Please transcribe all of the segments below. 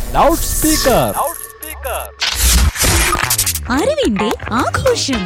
loud speaker അറിവിന്റെ ആഘോഷം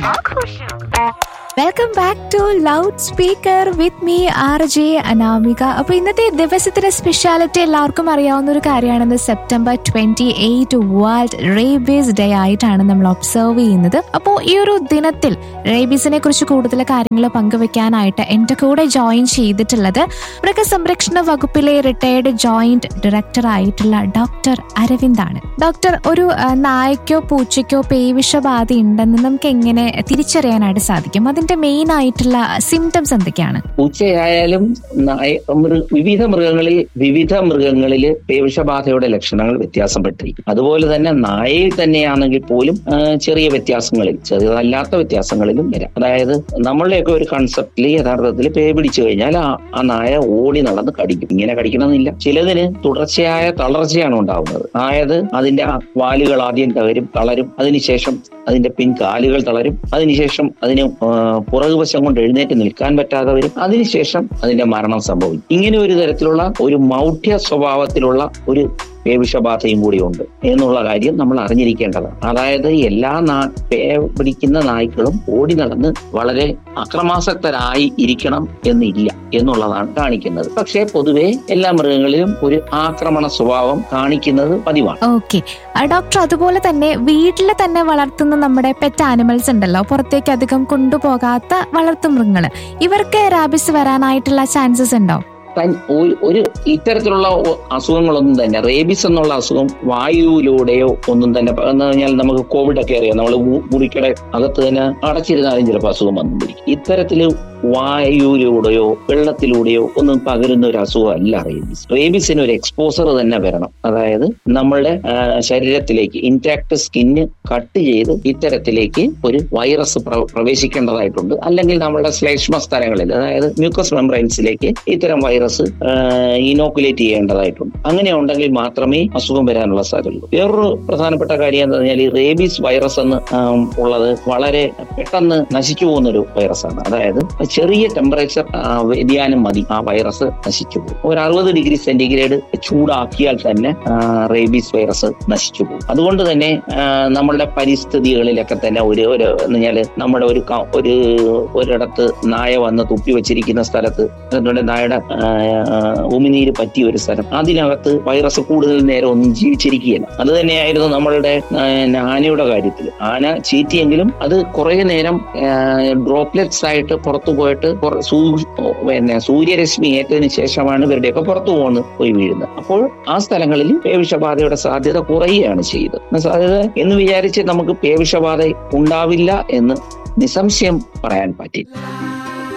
welcome back to loud speaker with me R J Anamika അപ്പൊ ഇന്നത്തെ ദിവസത്തിന്റെ സ്പെഷ്യാലിറ്റി എല്ലാവർക്കും അറിയാവുന്ന ഒരു കാര്യമാണെന്ന് September twenty eight world rabies day ആയിട്ടാണ് നമ്മൾ ഒബ്സർവ് ചെയ്യുന്നത് അപ്പോൾ ഈ ഒരു ദിനത്തിൽ റേബീസിനെ കുറിച്ച് കൂടുതൽ കാര്യങ്ങൾ പങ്കുവെക്കാനായിട്ട് എന്റെ കൂടെ ജോയിൻ ചെയ്തിട്ടുള്ളത് മൃഗസംരക്ഷണ വകുപ്പിലെ റിട്ടയർഡ് ജോയിന്റ് ഡയറക്ടർ ആയിട്ടുള്ള ഡോക്ടർ അരവിന്ദാണ് ഡോക്ടർ ഒരു ആ, നായക്കോ പൂച്ചയ്ക്കോ പേവിഷബാധ ഉണ്ടെന്ന് നമുക്ക് എങ്ങനെ തിരിച്ചറിയാനായിട്ട് സാധിക്കും അതിന്റെ മെയിൻ ആയിട്ടുള്ള സിംറ്റംസ് എന്തൊക്കെയാണ് പൂച്ചയായാലും നായ മൃ വിവിധ മൃഗങ്ങളിൽ വിവിധ മൃഗങ്ങളിൽ പേവിഷബാധയുടെ ലക്ഷണങ്ങൾ വ്യത്യാസപ്പെട്ടിരിക്കും അതുപോലെ തന്നെ നായയിൽ തന്നെയാണെങ്കിൽ പോലും ആ, ചെറിയ വ്യത്യാസങ്ങളിൽ ചെറുതല്ലാത്ത വ്യത്യാസങ്ങളിലും വരാം അതായത് നമ്മളുടെയൊക്കെ ഒരു കൺസെപ്റ്റിൽ യഥാർത്ഥത്തിൽ പേ പിടിച്ചു കഴിഞ്ഞാൽ ആ ആ നായ ഓടി നടന്ന് കടിക്കും ഇങ്ങനെ കടിക്കണമെന്നില്ല ചിലതിന് തുടർച്ചയായ തളർച്ചയാണ് ഉണ്ടാവുന്നത് അതായത് അതിന്റെ ആ വാലുകൾ ആദ്യം തകരും തളരും അതിനുശേഷം അതിന്റെ പിൻകാലുകൾ തളരും അതിനുശേഷം അതിന് ആ, പുറകുവശം കൊണ്ട് എഴുന്നേറ്റ് നിൽക്കാൻ പറ്റാതെ വരും അതിനുശേഷം അതിന്റെ മരണം സംഭവിക്കും ഇങ്ങനെ ഒരു തരത്തിലുള്ള ഒരു മൗഢ്യ സ്വഭാവത്തിലുള്ള ഒരു പേവിഷബാധയും കൂടി ഉണ്ട് എന്നുള്ള കാര്യം നമ്മൾ അറിഞ്ഞിരിക്കേണ്ടതാണ് അതായത് എല്ലാ നാ പേ പിടിക്കുന്ന നായ്ക്കളും ഓടി നടന്ന് വളരെ അക്രമാസക്തരായി ഇരിക്കണം എന്നില്ല എന്നുള്ളതാണ് കാണിക്കുന്നത് പക്ഷേ പൊതുവെ എല്ലാ മൃഗങ്ങളിലും ഒരു ആക്രമണ സ്വഭാവം കാണിക്കുന്നത് പതിവാണ് ഓക്കെ ഡോക്ടർ അതുപോലെ തന്നെ വീട്ടിൽ തന്നെ വളർത്തുന്ന നമ്മുടെ പെറ്റ് ആനിമൽസ് ഉണ്ടല്ലോ പുറത്തേക്ക് അധികം കൊണ്ടുപോകാത്ത വളർത്തുമൃഗങ്ങള് ഇവർക്ക് റാബിസ് വരാനായിട്ടുള്ള ചാൻസസ് ഉണ്ടോ തൻ- ഒരു- ഒരു ഇത്തരത്തിലുള്ള ഒ- അസുഖങ്ങളൊന്നും തന്നെ റേബിസ് എന്നുള്ള അസുഖം വായുവിലൂടെയോ ഒന്നും തന്നെ പ- എന്ന് പറഞ്ഞാൽ നമുക്ക് കോവിഡ് ഒക്കെ അറിയാം നമ്മൾ മുറിക്കടെ അകത്ത് തന്നെ അടച്ചിരുന്നാലും ചിലപ്പോൾ അസുഖം വന്നു പിടിക്കും ഇത്തരത്തില് വായുവിലൂടെയോ വെള്ളത്തിലൂടെയോ ഒന്നും പകരുന്ന ഒരു അസുഖമല്ല റേബീസ് റേബീസിന് ഒരു എക്സ്പോസർ തന്നെ വരണം അതായത് നമ്മളുടെ ആ, ശരീരത്തിലേക്ക് ഇൻടാക്ട് സ്കിന്ന് കട്ട് ചെയ്ത് ഇത്തരത്തിലേക്ക് ഒരു വൈറസ് പ്ര- പ്രവേശിക്കേണ്ടതായിട്ടുണ്ട് അല്ലെങ്കിൽ നമ്മളുടെ ശ്ലേഷ്മ സ്ഥലങ്ങളിൽ അതായത് മ്യൂക്കസ് മെംബ്രൈൻസിലേക്ക് ഇത്തരം വൈറസ് ഇനോക്കുലേറ്റ് ചെയ്യേണ്ടതായിട്ടുണ്ട് അങ്ങനെ ഉണ്ടെങ്കിൽ മാത്രമേ അസുഖം വരാനുള്ള സാധ്യതയുള്ളൂ വേറൊരു പ്രധാനപ്പെട്ട കാര്യം എന്താ പറഞ്ഞാൽ ഈ റേബീസ് വൈറസ് എന്ന് ആം, ഉള്ളത് വളരെ പെട്ടെന്ന് നശിച്ചു പോകുന്ന ഒരു വൈറസാണ് അതായത് ചെറിയ ടെമ്പറേച്ചർ വ്യതിയാനം മതി ആ വൈറസ് നശിച്ചു പോകും ഒരു അറുപത് ഡിഗ്രി സെന്റിഗ്രേഡ് ചൂടാക്കിയാൽ തന്നെ ആ, റേബീസ് വൈറസ് നശിച്ചു പോകും അതുകൊണ്ട് തന്നെ ആ, നമ്മളുടെ പരിസ്ഥിതികളിലൊക്കെ തന്നെ ഒരു ഒരു എന്ന് പറഞ്ഞാല് നമ്മുടെ ഒരു ക- ഒരു ഒരിടത്ത് നായ വന്ന് തുപ്പി വെച്ചിരിക്കുന്ന സ്ഥലത്ത് അതുപോലെ നായയുടെ ആ, ആ, ഉമിനീര് പറ്റിയ ഒരു സ്ഥലം അതിനകത്ത് വൈറസ് കൂടുതൽ നേരം ഒന്നും ജീവിച്ചിരിക്കുകയില്ല അത് തന്നെയായിരുന്നു നമ്മളുടെ ആ, ആനയുടെ കാര്യത്തിൽ ആന ചീറ്റിയെങ്കിലും അത് കുറെ നേരം ഡ്രോപ്ലെറ്റ്സ് ആയിട്ട് പുറത്തു പോയിട്ട് പുറ- സൂ- പിന്നെ സൂര്യരശ്മി ഏറ്റതിന് ശേഷമാണ് ഇവരുടെയൊക്കെ പുറത്തു പോകുന്നത് പോയി വീഴുന്നത് അപ്പോൾ ആ സ്ഥലങ്ങളിൽ പേവിഷബാധയുടെ സാധ്യത കുറയുകയാണ് ചെയ്തത് സാധ്യത എന്ന് വിചാരിച്ച് നമുക്ക് പേവിഷബാധ ഉണ്ടാവില്ല എന്ന് നിസ്സംശയം പറയാൻ പറ്റില്ല